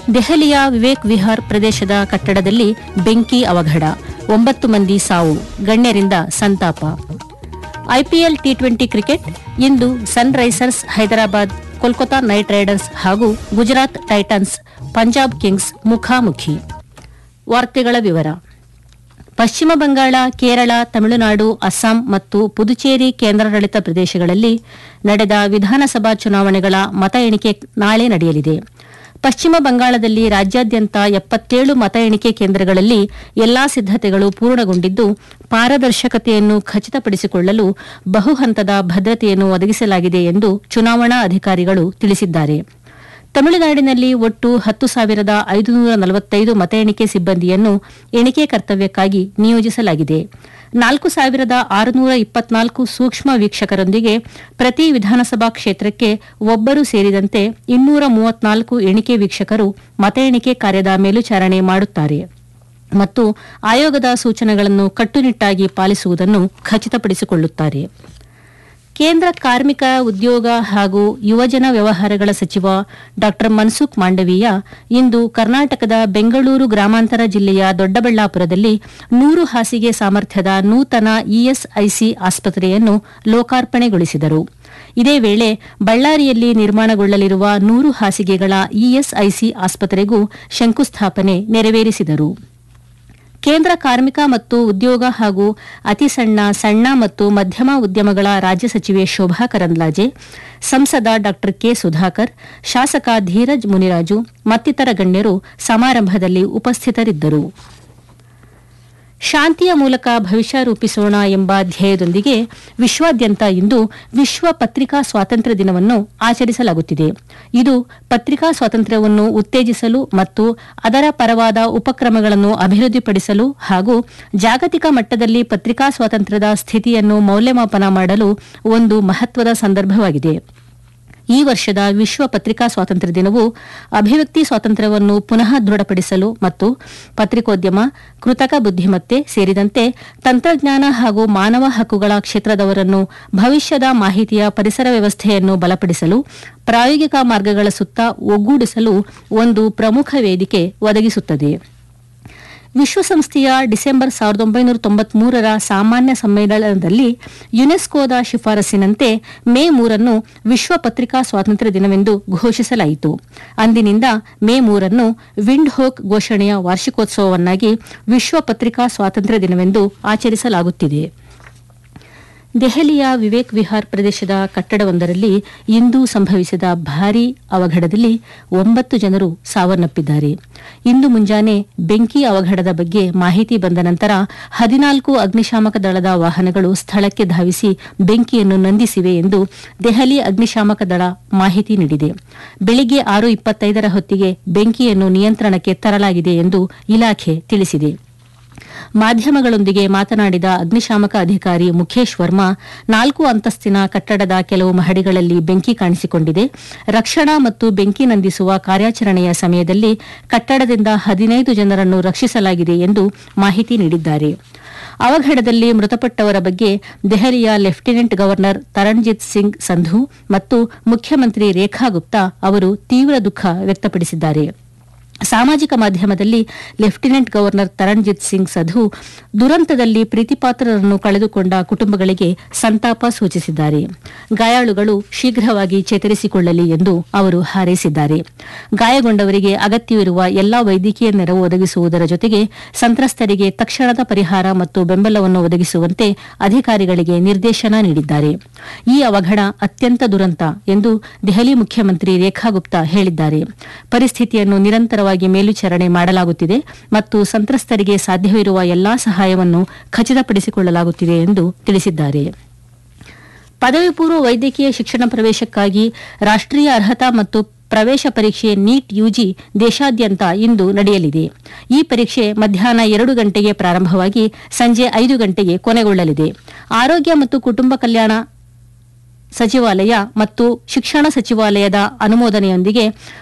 ದೆಹಲಿಯ ವಿವೇಕ್ ವಿಹಾರ್ ಪ್ರದೇಶದ ಕಟ್ಟಡದಲ್ಲಿ ಬೆಂಕಿ ಅವಘಡ ಒಂಬತ್ತು ಮಂದಿ ಸಾವು ಗಣ್ಯರಿಂದ ಸಂತಾಪ ಐಪಿಎಲ್ ಟಿ ಟ್ವೆಂಟಿ ಕ್ರಿಕೆಟ್ ಇಂದು Sunrisers Hyderabad Kolkata knight riders ಹಾಗೂ ಗುಜರಾತ್ ಟೈಟನ್ಸ್ ಪಂಜಾಬ್ ಕಿಂಗ್ಸ್ ಮುಖಾಮುಖಿ ವಾರ್ತೆಗಳ ವಿವರ ಪಶ್ಚಿಮ ಬಂಗಾಳ ಕೇರಳ ತಮಿಳುನಾಡು ಅಸ್ಸಾಂ ಮತ್ತು ಪುದುಚೇರಿ ಕೇಂದ್ರಾಡಳಿತ ಪ್ರದೇಶಗಳಲ್ಲಿ ನಡೆದ ವಿಧಾನಸಭಾ ಚುನಾವಣೆಗಳ ಮತ ಎಣಿಕೆ ನಾಳೆ ನಡೆಯಲಿದೆ ಪಶ್ಚಿಮ ಬಂಗಾಳದಲ್ಲಿ ರಾಜ್ಯಾದ್ಯಂತ ಎಪ್ಪತ್ತೇಳು ಮತ ಎಣಿಕೆ ಕೇಂದ್ರಗಳಲ್ಲಿ ಎಲ್ಲಾ ಸಿದ್ದತೆಗಳು ಪೂರ್ಣಗೊಂಡಿದ್ದು ಪಾರದರ್ಶಕತೆಯನ್ನು ಖಚಿತಪಡಿಸಿಕೊಳ್ಳಲು ಬಹುಹಂತದ ಭದ್ರತೆಯನ್ನು ಒದಗಿಸಲಾಗಿದೆ ಎಂದು ಚುನಾವಣಾ ಅಧಿಕಾರಿಗಳು ತಿಳಿಸಿದ್ದಾರೆ ತಮಿಳುನಾಡಿನಲ್ಲಿ ಒಟ್ಟು ಹತ್ತು ಸಾವಿರದ ಐದುನೂರ ನಲವತ್ತೈದು ಮತ ಎಣಿಕೆ ಸಿಬ್ಬಂದಿಯನ್ನು ಎಣಿಕೆ ಕರ್ತವ್ಯಕ್ಕಾಗಿ ನಿಯೋಜಿಸಲಾಗಿದೆ ನಾಲ್ಕು ಸಾವಿರದ ಆರುನೂರ ಇಪ್ಪತ್ನಾಲ್ಕು ಸೂಕ್ಷ್ಮ ವೀಕ್ಷಕರೊಂದಿಗೆ ಪ್ರತಿ ವಿಧಾನಸಭಾ ಕ್ಷೇತ್ರಕ್ಕೆ ಒಬ್ಬರು ಸೇರಿದಂತೆ ಇನ್ನೂರ ಮೂವತ್ನಾಲ್ಕು ಎಣಿಕೆ ವೀಕ್ಷಕರು ಮತ ಎಣಿಕೆ ಕಾರ್ಯದ ಮೇಲ್ವಿಚಾರಣೆ ಮಾಡುತ್ತಾರೆ ಮತ್ತು ಆಯೋಗದ ಸೂಚನೆಗಳನ್ನು ಕಟ್ಟುನಿಟ್ಟಾಗಿ ಪಾಲಿಸುವುದನ್ನು ಖಚಿತಪಡಿಸಿಕೊಳ್ಳುತ್ತಾರೆ ಕೇಂದ್ರ ಕಾರ್ಮಿಕ ಉದ್ಯೋಗ ಹಾಗೂ ಯುವಜನ ವ್ಯವಹಾರಗಳ ಸಚಿವ ಡಾ ಮನ್ಸುಖ್ ಮಾಂಡವೀಯ ಇಂದು ಕರ್ನಾಟಕದ ಬೆಂಗಳೂರು ಗ್ರಾಮಾಂತರ ಜಿಲ್ಲೆಯ ದೊಡ್ಡಬಳ್ಳಾಪುರದಲ್ಲಿ ನೂರು ಹಾಸಿಗೆ ಸಾಮರ್ಥ್ಯದ ನೂತನ ಇಎಸ್ಐಸಿ ಆಸ್ಪತ್ರೆಯನ್ನು ಲೋಕಾರ್ಪಣೆಗೊಳಿಸಿದರು ಇದೇ ವೇಳೆ ಬಳ್ಳಾರಿಯಲ್ಲಿ ನಿರ್ಮಾಣಗೊಳ್ಳಲಿರುವ ನೂರು ಹಾಸಿಗೆಗಳ ಇಎಸ್ಐಸಿ ಆಸ್ಪತ್ರೆಗೂ ಶಂಕುಸ್ಥಾಪನೆ ನೆರವೇರಿಸಿದರು ಕೇಂದ್ರ ಕಾರ್ಮಿಕ ಮತ್ತು ಉದ್ಯೋಗ ಹಾಗೂ ಅತಿ ಸಣ್ಣ ಸಣ್ಣ ಮತ್ತು ಮಧ್ಯಮ ಉದ್ಯಮಗಳ ರಾಜ್ಯ ಸಚಿವೆ ಶೋಭಾ ಕರಂದ್ಲಾಜೆ ಸಂಸದ ಡಾ ಕೆ ಸುಧಾಕರ್ ಶಾಸಕ ಧೀರಜ್ ಮುನಿರಾಜು ಮತ್ತಿತರ ಗಣ್ಯರು ಸಮಾರಂಭದಲ್ಲಿ ಉಪಸ್ಥಿತರಿದ್ದರು ಶಾಂತಿಯ ಮೂಲಕ ಭವಿಷ್ಯ ರೂಪಿಸೋಣ ಎಂಬ ಧ್ಯೇಯದೊಂದಿಗೆ ವಿಶ್ವಾದ್ಯಂತ ಇಂದು ವಿಶ್ವ ಪತ್ರಿಕಾ ಸ್ವಾತಂತ್ರ್ಯ ದಿನವನ್ನು ಆಚರಿಸಲಾಗುತ್ತಿದೆ ಇದು ಪತ್ರಿಕಾ ಸ್ವಾತಂತ್ರ್ಯವನ್ನು ಉತ್ತೇಜಿಸಲು ಮತ್ತು ಅದರ ಪರವಾದ ಉಪಕ್ರಮಗಳನ್ನು ಅಭಿವೃದ್ಧಿಪಡಿಸಲು ಹಾಗೂ ಜಾಗತಿಕ ಮಟ್ಟದಲ್ಲಿ ಪತ್ರಿಕಾ ಸ್ವಾತಂತ್ರ್ಯದ ಸ್ಥಿತಿಯನ್ನು ಮೌಲ್ಯಮಾಪನ ಮಾಡಲು ಒಂದು ಮಹತ್ವದ ಸಂದರ್ಭವಾಗಿದೆ ಈ ವರ್ಷದ ವಿಶ್ವ ಪತ್ರಿಕಾ ಸ್ವಾತಂತ್ರ್ಯ ದಿನವು ಅಭಿವ್ಯಕ್ತಿ ಸ್ವಾತಂತ್ರ್ಯವನ್ನು ಪುನಃ ದೃಢಪಡಿಸಲು ಮತ್ತು ಪತ್ರಿಕೋದ್ಯಮ ಕೃತಕ ಬುದ್ದಿಮತ್ತೆ ಸೇರಿದಂತೆ ತಂತ್ರಜ್ಞಾನ ಹಾಗೂ ಮಾನವ ಹಕ್ಕುಗಳ ಕ್ಷೇತ್ರದವರನ್ನು ಭವಿಷ್ಯದ ಮಾಹಿತಿಯ ಪರಿಸರ ವ್ಯವಸ್ಥೆಯನ್ನು ಬಲಪಡಿಸಲು ಪ್ರಾಯೋಗಿಕ ಮಾರ್ಗಗಳ ಸುತ್ತ ಒಗ್ಗೂಡಿಸಲು ಒಂದು ಪ್ರಮುಖ ವೇದಿಕೆ ಒದಗಿಸುತ್ತದೆ ವಿಶ್ವಸಂಸ್ಥೆಯ ಡಿಸೆಂಬರ್ ಸಾವಿರದ ಒಂಬೈನೂರ ತೊಂಬತ್ಮೂರರ ಸಾಮಾನ್ಯ ಸಮ್ಮೇಳನದಲ್ಲಿ ಯುನೆಸ್ಕೋದ ಶಿಫಾರಸ್ಸಿನಂತೆ ಮೇ ಮೂರನ್ನು ವಿಶ್ವ ಪತ್ರಿಕಾ ಸ್ವಾತಂತ್ರ್ಯ ದಿನವೆಂದು ಘೋಷಿಸಲಾಯಿತು ಅಂದಿನಿಂದ ಮೇ ಮೂರನ್ನು ವಿಂಡ್ ಹೋಕ್ ಘೋಷಣೆಯ ವಾರ್ಷಿಕೋತ್ಸವವನ್ನಾಗಿ ವಿಶ್ವ ಪತ್ರಿಕಾ ಸ್ವಾತಂತ್ರ್ಯ ದಿನವೆಂದು ಆಚರಿಸಲಾಗುತ್ತಿದೆ ದೆಹಲಿಯ ವಿವೇಕ್ ವಿಹಾರ್ ಪ್ರದೇಶದ ಕಟ್ಟಡವೊಂದರಲ್ಲಿ ಇಂದು ಸಂಭವಿಸಿದ ಭಾರೀ ಅವಘಡದಲ್ಲಿ ಒಂಬತ್ತು ಜನರು ಸಾವನ್ನಪ್ಪಿದ್ದಾರೆ ಇಂದು ಮುಂಜಾನೆ ಬೆಂಕಿ ಅವಘಡದ ಬಗ್ಗೆ ಮಾಹಿತಿ ಬಂದ ನಂತರ ಹದಿನಾಲ್ಕು ಅಗ್ನಿಶಾಮಕ ದಳದ ವಾಹನಗಳು ಸ್ಥಳಕ್ಕೆ ಧಾವಿಸಿ ಬೆಂಕಿಯನ್ನು ನಂದಿಸಿವೆ ಎಂದು ದೆಹಲಿ ಅಗ್ನಿಶಾಮಕ ದಳ ಮಾಹಿತಿ ನೀಡಿದೆ ಬೆಳಿಗ್ಗೆ ಆರು ಇಪ್ಪತ್ತೈದರ ಹೊತ್ತಿಗೆ ಬೆಂಕಿಯನ್ನು ನಿಯಂತ್ರಣಕ್ಕೆ ತರಲಾಗಿದೆ ಎಂದು ಇಲಾಖೆ ತಿಳಿಸಿದೆ ಮಾಧ್ಯಮಗಳೊಂದಿಗೆ ಮಾತನಾಡಿದ ಅಗ್ನಿಶಾಮಕ ಅಧಿಕಾರಿ ಮುಖೇಶ್ ವರ್ಮಾ ನಾಲ್ಕು ಅಂತಸ್ತಿನ ಕಟ್ಟಡದ ಕೆಲವು ಮಹಡಿಗಳಲ್ಲಿ ಬೆಂಕಿ ಕಾಣಿಸಿಕೊಂಡಿದೆ ರಕ್ಷಣಾ ಮತ್ತು ಬೆಂಕಿ ನಂದಿಸುವ ಕಾರ್ಯಾಚರಣೆಯ ಸಮಯದಲ್ಲಿ ಕಟ್ಟಡದಿಂದ ಹದಿನೈದು ಜನರನ್ನು ರಕ್ಷಿಸಲಾಗಿದೆ ಎಂದು ಮಾಹಿತಿ ನೀಡಿದ್ದಾರೆ ಅವಘಡದಲ್ಲಿ ಮೃತಪಟ್ಟವರ ಬಗ್ಗೆ ದೆಹಲಿಯ ಲೆಫ್ಟಿನೆಂಟ್ ಗವರ್ನರ್ ತರಣ್ಜಿತ್ ಸಿಂಗ್ ಸಂಧು ಮತ್ತು ಮುಖ್ಯಮಂತ್ರಿ ರೇಖಾ ಗುಪ್ತಾ ಅವರು ತೀವ್ರ ದುಃಖ ವ್ಯಕ್ತಪಡಿಸಿದ್ದಾರೆ ಸಾಮಾಜಿಕ ಮಾಧ್ಯಮದಲ್ಲಿ ಲೆಫ್ಟಿನೆಂಟ್ ಗವರ್ನರ್ ತರಣ್ಜಿತ್ ಸಿಂಗ್ ಸಧು ದುರಂತದಲ್ಲಿ ಪ್ರೀತಿಪಾತ್ರರನ್ನು ಕಳೆದುಕೊಂಡ ಕುಟುಂಬಗಳಿಗೆ ಸಂತಾಪ ಸೂಚಿಸಿದ್ದಾರೆ ಗಾಯಾಳುಗಳು ಶೀಘ್ರವಾಗಿ ಚೇತರಿಸಿಕೊಳ್ಳಲಿ ಎಂದು ಅವರು ಹಾರೈಸಿದ್ದಾರೆ ಗಾಯಗೊಂಡವರಿಗೆ ಅಗತ್ಯವಿರುವ ಎಲ್ಲಾ ವೈದ್ಯಕೀಯ ನೆರವು ಒದಗಿಸುವುದರ ಜೊತೆಗೆ ಸಂತ್ರಸ್ತರಿಗೆ ತಕ್ಷಣದ ಪರಿಹಾರ ಮತ್ತು ಬೆಂಬಲವನ್ನು ಒದಗಿಸುವಂತೆ ಅಧಿಕಾರಿಗಳಿಗೆ ನಿರ್ದೇಶನ ನೀಡಿದ್ದಾರೆ ಈ ಅವಘಡ ಅತ್ಯಂತ ದುರಂತ ಎಂದು ದೆಹಲಿ ಮುಖ್ಯಮಂತ್ರಿ ರೇಖಾ ಗುಪ್ತಾ ಹೇಳಿದ್ದಾರೆ ಪರಿಸ್ಥಿತಿಯನ್ನು ನಿರಂತರವಾಗಿ ಮೇಲ್ವಿಚಾರಣೆ ಮಾಡಲಾಗುತ್ತಿದೆ ಮತ್ತು ಸಂತ್ರಸ್ತರಿಗೆ ಸಾಧ್ಯವಿರುವ ಎಲ್ಲಾ ಸಹಾಯವನ್ನು ಖಚಿತಪಡಿಸಿಕೊಳ್ಳಲಾಗುತ್ತಿದೆ ಎಂದು ತಿಳಿಸಿದ್ದಾರೆ ಪದವಿ ಪೂರ್ವ ವೈದ್ಯಕೀಯ ಶಿಕ್ಷಣ ಪ್ರವೇಶಕ್ಕಾಗಿ ರಾಷ್ಟೀಯ ಅರ್ಹತಾ ಮತ್ತು ಪ್ರವೇಶ ಪರೀಕ್ಷೆ ನೀಟ್ ಯುಜಿ ದೇಶಾದ್ಯಂತ ಇಂದು ನಡೆಯಲಿದೆ ಈ ಪರೀಕ್ಷೆ ಮಧ್ಯಾಹ್ನ ಎರಡು ಗಂಟೆಗೆ ಪ್ರಾರಂಭವಾಗಿ ಸಂಜೆ ಐದು ಗಂಟೆಗೆ ಕೊನೆಗೊಳ್ಳಲಿದೆ ಆರೋಗ್ಯ ಮತ್ತು ಕುಟುಂಬ ಕಲ್ಯಾಣ ಸಚಿವಾಲಯ ಮತ್ತು ಶಿಕ್ಷಣ ಸಚಿವಾಲಯದ ಅನುಮೋದನೆಯೊಂದಿಗೆ